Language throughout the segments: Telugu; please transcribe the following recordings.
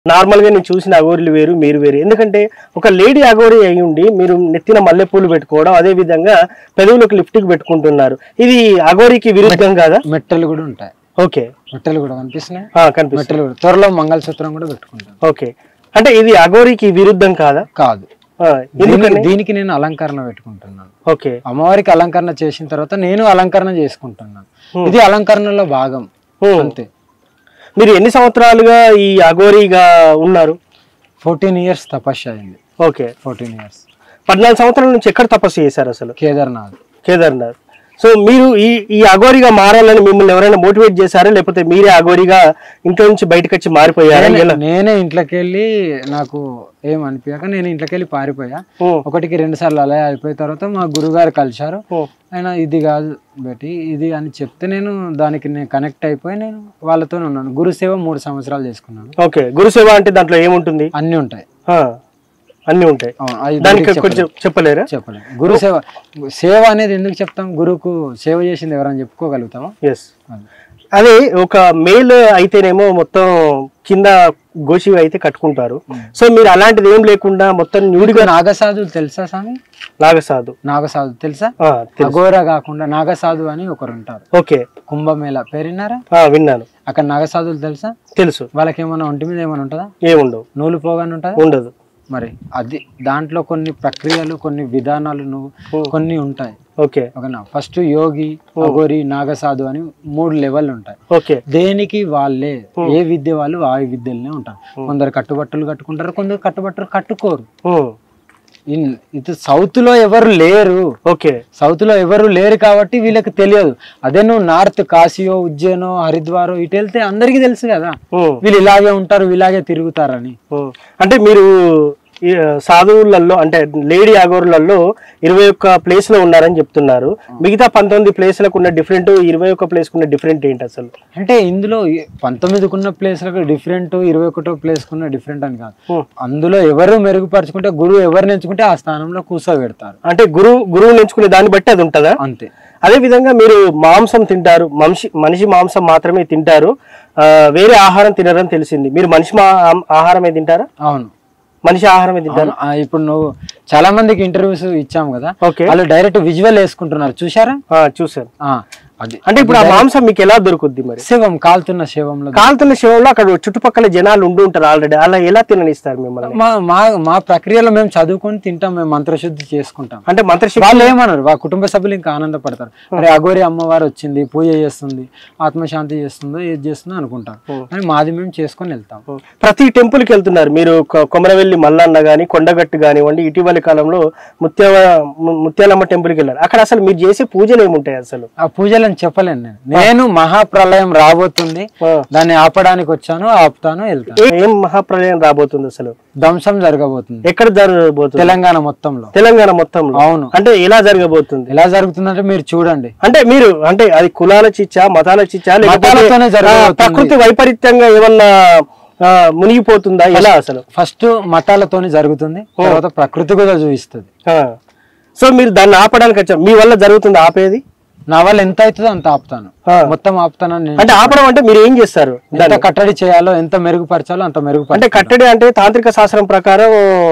నార్మల్ గా నేను చూసిన అగోరీలు వేరు మీరు వేరు ఎందుకంటే ఒక లేడీ అగోరి అయి ఉండి మీరు నెత్తిన మల్లెపూలు పెట్టుకోవడం అదే విధంగా పెదవులకు లిఫ్టిక్ పెట్టుకుంటున్నారు ఇది అగోరికి విరుద్ధం కాదా మెట్టలు కూడా ఉంటాయి ఓకే మెట్టలు కూడా కనిపిస్తున్నాయి ఆ, కనిపిస్తుంది మెట్టలు కూడా త్వరలో మంగళసూత్రం కూడా పెట్టుకుంటాను ఓకే అంటే ఇది అగోరికి విరుద్ధం కాదా కాదు ఆ, ఎందుకని దీనికి దీనికి నేను అలంకరణ పెట్టుకుంటున్నాను ఓకే అమ్మవారికి అలంకరణ చేసిన తర్వాత నేను అలంకరణ చేసుకుంటున్నాను ఇది అలంకరణలో భాగం Hmm. అంతే మీరు ఎన్ని సంవత్సరాలుగా ఈ అగోరిగా ఉన్నారు ఫోర్టీన్ ఇయర్స్ తపస్సు అయింది ఓకే ఫోర్టీన్ ఇయర్స్ పద్నాలుగు సంవత్సరాల నుంచి ఎక్కడ తపస్సు చేశారు అసలు కేదార్నాథ్ కేదార్నాథ్ సో మీరు ఈ ఈ అగోరిగా మారాలని మిమ్మల్ని ఎవరైనా మోటివేట్ చేశారా లేకపోతే మీరే అగోరిగా ఇంట్లో నుంచి బయటకు వచ్చి మారిపోయారా నేనే- ఎలా నేనే ఇంట్లోకి వెళ్ళి నాకు ఏం అనిపించాక నేను ఇంట్లోకి వెళ్ళి పారిపోయా ఉం. ఒకటికి రెండు సార్లు అలా అయిపోయిన తర్వాత మా గురుగారు కలిశారు ఉం. ఆయన ఇది కాదు బేటి ఇది అని చెప్తే నేను దానికి నేను కనెక్ట్ అయిపోయి నేను వాళ్ళతో ఉన్నాను గురుసేవ మూడు సంవత్సరాలు చేసుకున్నాను ఓకే గురుసేవ అంటే దాంట్లో ఏముంటుంది అన్నీ ఉంటాయి ఆ, అన్ని ఉంటాయి అవును, అది దానికి బయటికి కొంచెం చెప్పలేరా చెప్పలేదు గురు సేవ సేవ అనేది ఎందుకు చెప్తాం గురువుకు సేవ చేసింది ఎవరని చెప్పుకోగలుగుతామా ఎస్ అదే ఒక మేల్ అయితేనేమో మొత్తం కింద గోషి అయితే కట్టుకుంటారు సో మీరు అలాంటిది ఏం లేకుండా మొత్తం న్యూడిగా మీకు నాగసాధువులు తెలుసా స్వామి నాగసాధు నాగసాధు తెలుసా ఆ, తెలుసు. అఘోర కాకుండా నాగసాధు అని ఒకరు ఉంటారు ఓకే కుంభమేళ పేరున్నారా ఆ, విన్నాను అక్కడ నాగసాధువులు తెలుసా తెలుసు వాళ్ళకి ఏమైనా ఒంటి మీద ఏమైనా ఉంటుందా ఏముండవు నూలు పోగానే ఉంటుందా ఉండదు మరి అది దాంట్లో కొన్ని ప్రక్రియలు కొన్ని విధానాలు నువ్వు కొన్ని ఉంటాయి ఓకే ఓకేనా ఫస్ట్ యోగి అఘోరి నాగసాధు అని మూడు లెవెల్ ఉంటాయి ఓకే దేనికి వాళ్ళే ఏ విద్య వాళ్ళు ఆ విద్యలనే ఉంటారు కొందరు కట్టుబట్టలు కట్టుకుంటారు కొందరు కట్టుబట్టలు కట్టుకోరు ఉమ్, ఇన్- ఇది సౌత్ లో ఎవరు లేరు ఓకే సౌత్ లో ఎవరు లేరు కాబట్టి వీళ్ళకి తెలియదు అదే నువ్వు నార్త్ కాశీయో ఉజ్జయినో హరిద్వారో ఇటు వెళ్తే అందరికీ తెలుసు కదా ఉమ్, వీళ్ళు ఇలాగే ఉంటారు ఇలాగే తిరుగుతారని ఉమ్. అంటే మీరు ఈ సాధువులలో అంటే లేడీ అగోరులలో ఇరవై ఒక్క ప్లేస్ లో ఉన్నారని చెప్తున్నారు మిగతా పంతొమ్మిది ప్లేస్లకు ఉన్న డిఫరెంట్ ఇరవై ఒక్క ప్లేస్ ఉన్న డిఫరెంట్ ఏంటి అసలు అంటే ఇందులో ఈ- పంతొమ్మిదికున్న ప్లేస్లకు డిఫరెంట్ ఇరవై ఒకటో ప్లేస్కున్న డిఫరెంట్ అని కాదు ఉమ్. అందులో ఎవరు మెరుగుపరుచుకుంటే గురువు ఎవరిని ఎంచుకుంటే ఆ స్థానంలో కూర్చోబెడతారు అంటే గురువు గురువుని ఎంచుకునే దాన్ని బట్టి అది ఉంటుందా అంతే అదే విధంగా మీరు మాంసం తింటారు మనిషి మనిషి మాంసం మాత్రమే తింటారు ఆ, వేరే ఆహారం తినరని తెలిసింది మీరు మనిషి మా ఆహారమే తింటారా అవును మనిషి ఆహారమే తింటారు అవును. ఆ, ఇప్పుడు నువ్వు చాలా మందికి ఇంటర్వ్యూస్ ఇచ్చాం కదా ఓకే వాళ్ళు డైరెక్ట్ విజువల్ వేసుకుంటున్నారు చూసారా ఆ, చూశాను ఆ, అది అంటే ఇప్పుడు ఆ మాంసం మీకు ఎలా దొరుకుద్ది మరి శివం కాలుతున్న శివంలో కాలుతున్న శివంలో అక్కడ చుట్టుపక్కల జనాలు ఉండి ఉంటారు ఆల్రెడీ అలా ఎలా తిననిస్తారు మిమ్మల్ని మా మా మా ప్రక్రియలో మేము చదువుకొని తింటాం మేము మంత్రశుద్ధి చేసుకుంటాం అంటే మంత్రశక్తి వాళ్ళు ఏమన్నారు వాళ్ళ కుటుంబ సభ్యులు ఇంకా ఆనందపడతారు అరే అగోరి అమ్మవారు వచ్చింది పూజ చేస్తుంది ఆత్మశాంతి చేస్తుందో ఏది చేస్తుందో అనుకుంటాం కానీ మాది మేము చేసుకొని వెళ్తాం ప్రతి టెంపుల్ కి వెళ్తున్నారు మీరు కొ- కొమరవెల్లి మల్లన్న గాని కొండగట్టు కానివ్వండి ఇటీవలి కాలంలో ముత్యాల ము- ముత్యాలమ్మ టెంపుల్ కి వెళ్ళారు అక్కడ అసలు మీరు చేసే పూజలు ఏముంటాయి అసలు ఆ పూజలను చెప్పలేను నేను నేను మహాప్రలయం రాబోతుంది ఆ. దాన్ని ఆపడానికి వచ్చాను ఆపుతాను వెళ్తాను ఏ- ఏం మహాప్రలయం రాబోతుంది అసలు ధ్వంసం జరగబోతుంది ఎక్కడ జరగబోతుంది తెలంగాణ మొత్తంలో తెలంగాణ మొత్తంలో అవును అంటే ఎలా జరగబోతుంది ఎలా జరుగుతుందంటే మీరు చూడండి అంటే మీరు అంటే అది కులాల చిచ్చా మతాల చిచ్చా లేకపోతే మతాలతోనే ఆ, జరగబోతుంది. ప్రకృతి వైపరీత్యంగా ఏమన్నా ఆ, మునిగిపోతుందా ఎలా అసలు ఫస్ట్ మతాలతోని జరుగుతుంది తర్వాత ప్రకృతి కూడా చూపిస్తుంది ఆ. సో మీరు దాన్ని ఆపడానికి వచ్చారు మీ వల్ల జరుగుతుంది ఆపేది నా వల్ల ఎంత అవుతుందో అంత ఆపుతాను ఆ. మొత్తం ఆపుతానని నేను అంటే ఆపడం అంటే మీరు ఏం చేస్తారు ఎంత కట్టడి చేయాలో ఎంత మెరుగుపరచాలో అంత మెరుగుపరచాలి అంటే కట్టడి అంటే తాంత్రిక శాస్త్రం ప్రకారం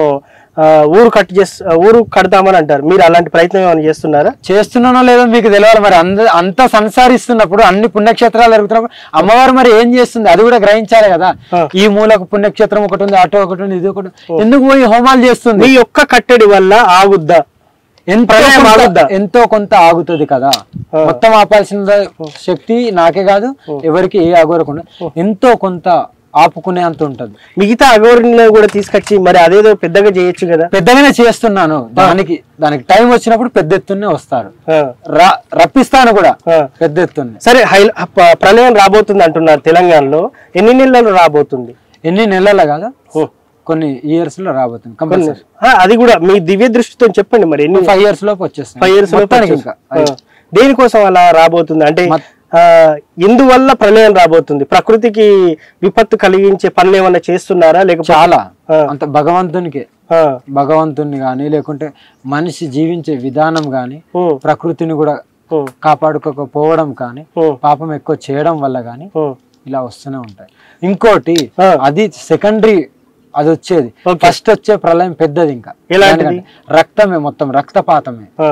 ఆ, ఊరు కట్ చేస్ ఊరు కడతామని అంటారు మీరు అలాంటి ప్రయత్నం ఏమైనా చేస్తున్నారా చేస్తున్నానో లేదో మీకు తెలియాలి మరి అంద అంత సంసారిస్తున్నప్పుడు అన్ని పుణ్యక్షేత్రాలు జరుగుతున్నప్పుడు అమ్మవారు మరి ఏం చేస్తుంది అది కూడా గ్రహించాలి కదా ఆ. ఈ మూలకు పుణ్యక్షేత్రం ఒకటి ఉంది అటు ఒకటి ఉంది ఇది ఒకటి ఉంది. ఎందుకు పోయి హోమాలు చేస్తుంది మీ యొక్క కట్టడి వల్ల ఆగుద్దా ఎంతో ప్రళయం కొంత- ఆగుద్దా? ఎంతో కొంత ఆగుతుంది కదా మొత్తం ఆపాల్సిన శక్తి నాకే కాదు ఎవరికి ఏ ఆగోరకుండా ఎంతో కొంత ఆపుకునే అంత ఉంటది మిగతా అగౌరిని కూడా తీసుకొచ్చి మరి అదేదో పెద్దగా చేయొచ్చు కదా పెద్దగానే చేస్తున్నాను దానికి దానికి టైం వచ్చినప్పుడు పెద్ద ఎత్తునే వస్తారు ఆ. రా రప్పిస్తాను కూడా ఆ. పెద్ద ఎత్తునే సరే హై ప- ప్రళయం రాబోతుంది అంటున్నారు తెలంగాణలో ఎన్ని నెలలు రాబోతుంది ఎన్ని నెలల కాదు కొన్ని ఇయర్స్ లో రాబోతుంది కంపల్సరీ ఆ, అది కూడా మీ దివ్య దృష్టితో చెప్పండి మరి ఎన్ని ఫైవ్ ఇయర్స్ లోపు వచ్చేస్తుంది ఫైవ్ ఇయర్స్ మొత్తానికి ఇంకా దేనికోసం అలా రాబోతుంది అంటే ఆ, ఎందువల్ల ప్రళయం రాబోతుంది ప్రకృతికి విపత్తు కలిగించే పనులు ఏమన్నా చేస్తున్నారా లేకపోతే చాలా ఆ. అంత భగవంతునికి ఆ, భగవంతుని గాని లేకుంటే మనిషి జీవించే విధానం గాని ఉమ్, ప్రకృతిని కూడా ఉమ్, కాపాడుకోకపోవడం కానీ ఉమ్, పాపం ఎక్కువ చేయడం వల్ల కానీ ఉమ్, ఇలా వస్తూనే ఉంటాయి ఇంకోటి ఆ. అది సెకండరీ అది వచ్చేది Okay. ఫస్ట్ వచ్చే ప్రళయం పెద్దది ఇంకా ఎలాంటిది? దానికంటే రక్తమే మొత్తం రక్తపాతమే ఆ.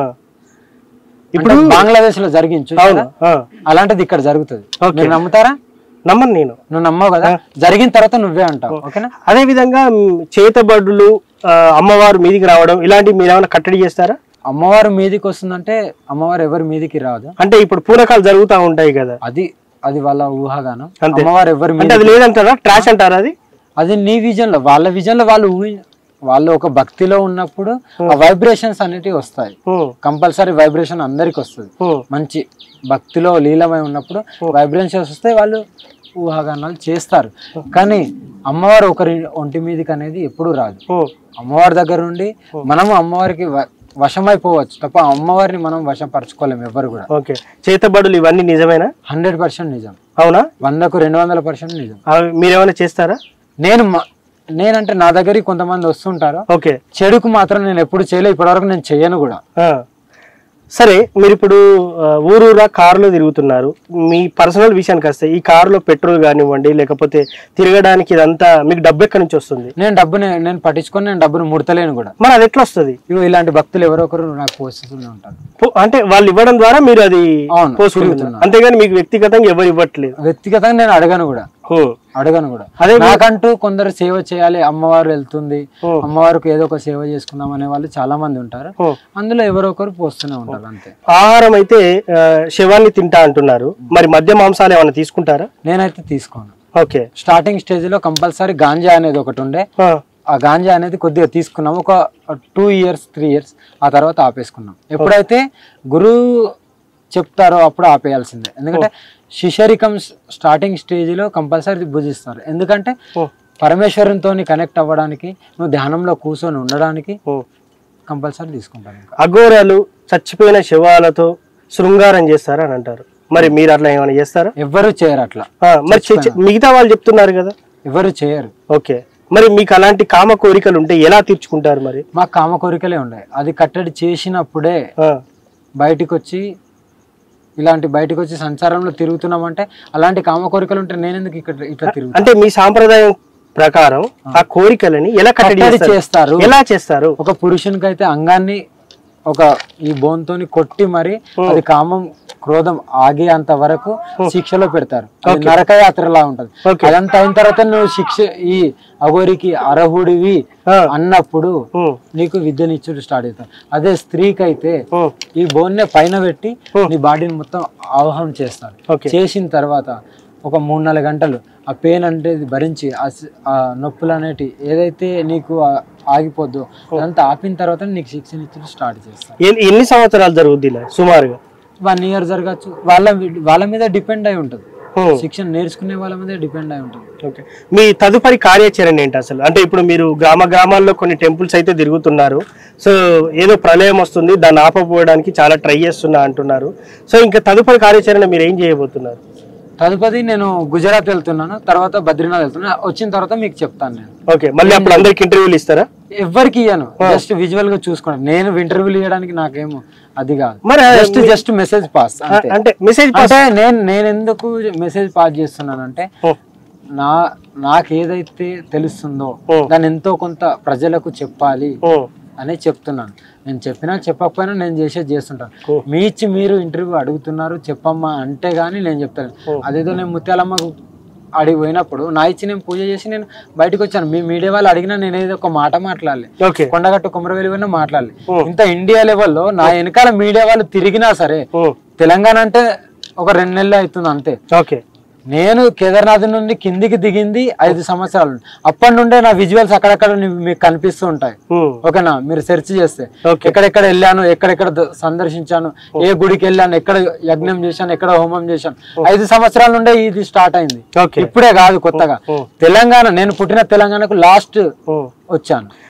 ఇప్పుడు బంగ్లాదేశ్ లో జరిగించు అవును ఆ. అలాంటిది ఇక్కడ జరుగుతుంది Okay. మీరు నమ్ముతారా నమ్మను నేను నువ్వు నమ్మవు కదా జరిగిన తర్వాత నువ్వే అంటావు ఓకేనా అదే విధంగా మ్, చేతబడులు ఆ, అమ్మవారు మీదికి రావడం ఇలాంటివి మీరు ఏమైనా కట్టడి చేస్తారా అమ్మవారు మీదికి వస్తుందంటే అమ్మవారు ఎవరి మీదికి రాదు అంటే ఇప్పుడు పూనకాలు జరుగుతూ ఉంటాయి కదా అది అది వాళ్ళ ఊహాగానం అంతే. అమ్మవారు ఎవరి అంటే మీద అది లేదంటారా ట్రాష్ అంటారా అది అది నీ విజన్ లో వాళ్ళ విజన్ లో వాళ్ళు ఊహి వాళ్ళు ఒక భక్తిలో ఉన్నప్పుడు ఆ వైబ్రేషన్స్ అనేటివి వస్తాయి ఉమ్, కంపల్సరీ వైబ్రేషన్ అందరికి వస్తుంది ఉమ్, మంచి భక్తిలో లీలమై ఉన్నప్పుడు వైబ్రేషన్స్ వస్తే వాళ్ళు ఊహాగానాలు చేస్తారు కానీ అమ్మవారు ఒకరి ఒంటి మీదకి అనేది ఎప్పుడు రాదు ఉమ్. అమ్మవారి దగ్గర నుండి మనము అమ్మవారికి వ- వశమైపోవచ్చు తప్ప అమ్మవారిని మనం వశపరచుకోలేము ఎవరు కూడా ఓకే చేతబడులు ఇవన్నీ నిజమేనా హండ్రెడ్ పర్సెంట్ నిజం అవునా వందకు రెండు వందల పర్సెంట్ నిజం అవి మీరేమైనా చేస్తారా నేను మ- నేనంటే నా దగ్గరికి కొంతమంది వస్తుంటారు ఓకే చెడుకు మాత్రం నేను ఎప్పుడు చేయలేదు ఇప్పటివరకు నేను చేయను కూడా ఆ. సరే మీరు ఇప్పుడు ఆ, ఊరూరా కారులో తిరుగుతున్నారు మీ పర్సనల్ విషయానికి వస్తే ఈ కారులో పెట్రోల్ కానివ్వండి లేకపోతే తిరగడానికి ఇదంతా మీకు డబ్బు ఎక్కడి నుంచి వస్తుంది నేను డబ్బుని నేను పట్టించుకొని నేను డబ్బుని ముడతలేను కూడా మరి అది ఎట్లా వస్తుంది ఇగో ఇలాంటి భక్తులు ఎవరో ఒకరు నాకు పోస్తూనే ఉంటారు పో- అంటే వాళ్ళు ఇవ్వడం ద్వారా మీరు అది అవును, పోసుకుంటున్నారు తిరుగుతున్నా. అంతేగాని మీకు వ్యక్తిగతంగా ఎవరు ఇవ్వట్లేదు వ్యక్తిగతంగా నేను అడగను కూడా హ్మ్. అడగను కూడా అదే నాకంటూ కొందరు సేవ చేయాలి అమ్మవారు వెళ్తుంది హ్మ్. అమ్మవారికి ఏదో ఒక సేవ చేసుకుందాం అనే వాళ్ళు చాలా మంది ఉంటారు హ్మ్. అందులో ఎవరో ఒకరు పోస్తూనే ఉంటారు అంతే ఆహారం అయితే ఆ, శవాన్ని తింటా అంటున్నారు మరి మద్య మాంసాలు ఏమైనా తీసుకుంటారా నేనైతే తీసుకోను ఓకే స్టార్టింగ్ స్టేజ్ లో కంపల్సరీ గాంజా అనేది ఒకటి ఉండే ఆ, ఆ గాంజా అనేది కొద్దిగా తీసుకున్నాం ఒక టూ ఇయర్స్ త్రీ ఇయర్స్ ఆ తర్వాత ఆపేసుకున్నాం ఎప్పుడైతే గురువు చెప్తారో అప్పుడు ఆపేయాల్సిందే ఎందుకంటే శిశరికం స్టార్టింగ్ స్టేజ్లో కంపల్సరీ భుజిస్తారు ఎందుకంటే ఓ, పరమేశ్వరంతో కనెక్ట్ అవ్వడానికి నువ్వు ధ్యానంలో కూర్చొని ఉండడానికి ఓ. కంపల్సరీ తీసుకుంటాను ఇంకా అఘోరాలు చచ్చిపోయిన శవాలతో శృంగారం చేస్తారా అని అంటారు మరి మీరు అట్లా ఏమైనా చేస్తారా ఎవ్వరు చేయరు అట్లా ఆ, మరి చె- చె- మిగతా వాళ్ళు చెప్తున్నారు కదా ఎవరు చేయరు ఓకే మరి మీకు అలాంటి కామ కోరికలు ఉంటే ఎలా తీర్చుకుంటారు మరి మాకు కామ కోరికలే ఉన్నాయి అది కట్టడి చేసినప్పుడే ఆ, బయటికి వచ్చి ఇలాంటి బయటికి వచ్చి సంసారంలో తిరుగుతున్నామంటే అలాంటి కామ కోరికలు ఉంటే నేను ఎందుకు ఇక్కడ ఇట్లా తిరుగుతాను అంటే మీ సాంప్రదాయం ప్రకారం ఆ కోరికలని ఎలా కట్టడి కట్టడి చేస్తారు? చేస్తారు ఎలా చేస్తారు ఒక పురుషునికి అయితే అంగాన్ని ఒక ఈ బోన్తోని కొట్టి మరి అది కామం క్రోధం ఆగేంత వరకు శిక్షలో పెడతారు అది నరకయాత్రలా ఉంటది Okay. అదంతా అయిన తర్వాత నువ్వు శిక్ష ఈ అఘోరికి అర్హుడివి ఆ, అన్నప్పుడు ఉమ్, నీకు విద్యనిచ్చుడు స్టార్ట్ అవుతారు అదే స్త్రీకి అయితే ఉమ్, ఈ బోన్నే పైన పెట్టి నీ బాడీని మొత్తం ఆవాహం చేస్తారు ఓకే చేసిన తర్వాత ఒక మూడు నాలుగు గంటలు ఆ పెయిన్ అంటే భరించి ఆ స- ఆ నొప్పులు అనేటి ఏదైతే నీకు ఆ- ఆగిపోద్దో అదంతా ఆపిన తర్వాత నీకు శిక్షణ ఇచ్చి స్టార్ట్ చేస్తారు ఎన్ని- ఎన్ని సంవత్సరాలు జరుగుద్ది ఇలా సుమారుగా వన్ ఇయర్ జరగచ్చు వాళ్ళ వి- వాళ్ళ మీద డిపెండ్ అయి ఉంటుంది ఉమ్, శిక్షణ నేర్చుకునే వాళ్ళ మీద డిపెండ్ అయి ఉంటుంది ఓకే మీ తదుపరి కార్యాచరణ ఏంటి అసలు అంటే ఇప్పుడు మీరు గ్రామ గ్రామాల్లో కొన్ని టెంపుల్స్ అయితే తిరుగుతున్నారు సో ఏదో ప్రళయం వస్తుంది దాన్ని ఆపపోవడానికి చాలా ట్రై చేస్తున్నా అంటున్నారు సో ఇంకా తదుపరి కార్యాచరణ మీరు ఏం చేయబోతున్నారు తదుపరి నేను గుజరాత్ వెళ్తున్నాను తర్వాత బద్రీనాథ్ వెళ్తున్నాను వచ్చిన తర్వాత మీకు చెప్తాను నేను ఓకే మళ్ళీ అప్పుడు అందరికి ఇంటర్వ్యూలు ఇస్తారా ఎవరికి ఇయ్యను జస్ట్ విజువల్ గా చూసుకోండి నేను ఇంటర్వ్యూలు ఇవ్వడానికి నాకేమో అది కాదు మరి జస్ట్ జస్ట్ మెసేజ్ పాస్ అంతే అంటే మెసేజ్ అంటే నేను నేను ఎందుకు మెసేజ్ పాస్ చేస్తున్నానంటే నా నాకు ఏదైతే తెలుస్తుందో Hmm. దాన్ని ఎంతో కొంత ప్రజలకు చెప్పాలి అని చెప్తున్నాను నేను చెప్పినా చెప్పకపోయినా నేను చేసేది చేస్తుంటాను Hmm. మీ ఇచ్చి మీరు ఇంటర్వ్యూ అడుగుతున్నారు చెప్పమ్మా అంటే గానీ నేను చెప్తాను అదేదో నేను ముత్యాలమ్మకు అడిగి పోయినప్పుడు నా ఇచ్చి నేను పూజ చేసి నేను బయటకు వచ్చాను మీ మీడియా వాళ్ళు అడిగినా నేను ఏదో ఒక మాట మాట్లాడలే ఓకే కొండగట్టు కుమరవెల్లి పోయినా మాట్లాడలే Hmm. ఇంత ఇండియా లెవెల్లో నా వెనకాల మీడియా వాళ్ళు తిరిగినా సరే తెలంగాణ అంటే ఒక రెండు నెలలు అవుతుంది అంతే ఓకే నేను కేదార్నాథ్ నుండి కిందికి దిగింది ఐదు సంవత్సరాలు అప్పటి నుండే నా విజువల్స్ అక్కడక్కడ ని- మీకు కనిపిస్తూ ఉంటాయి ఓకేనా మీరు సెర్చ్ చేస్తే ఓకే ఎక్కడెక్కడ వెళ్ళాను ఎక్కడెక్కడ ద- సందర్శించాను ఏ గుడికి వెళ్ళాను ఎక్కడ యజ్ఞం చేశాను ఎక్కడ హోమం చేశాను ఐదు సంవత్సరాల నుండే ఇది స్టార్ట్ అయింది ఓకే ఇప్పుడే కాదు కొత్తగా తెలంగాణ నేను పుట్టిన తెలంగాణకు లాస్ట్ వచ్చాను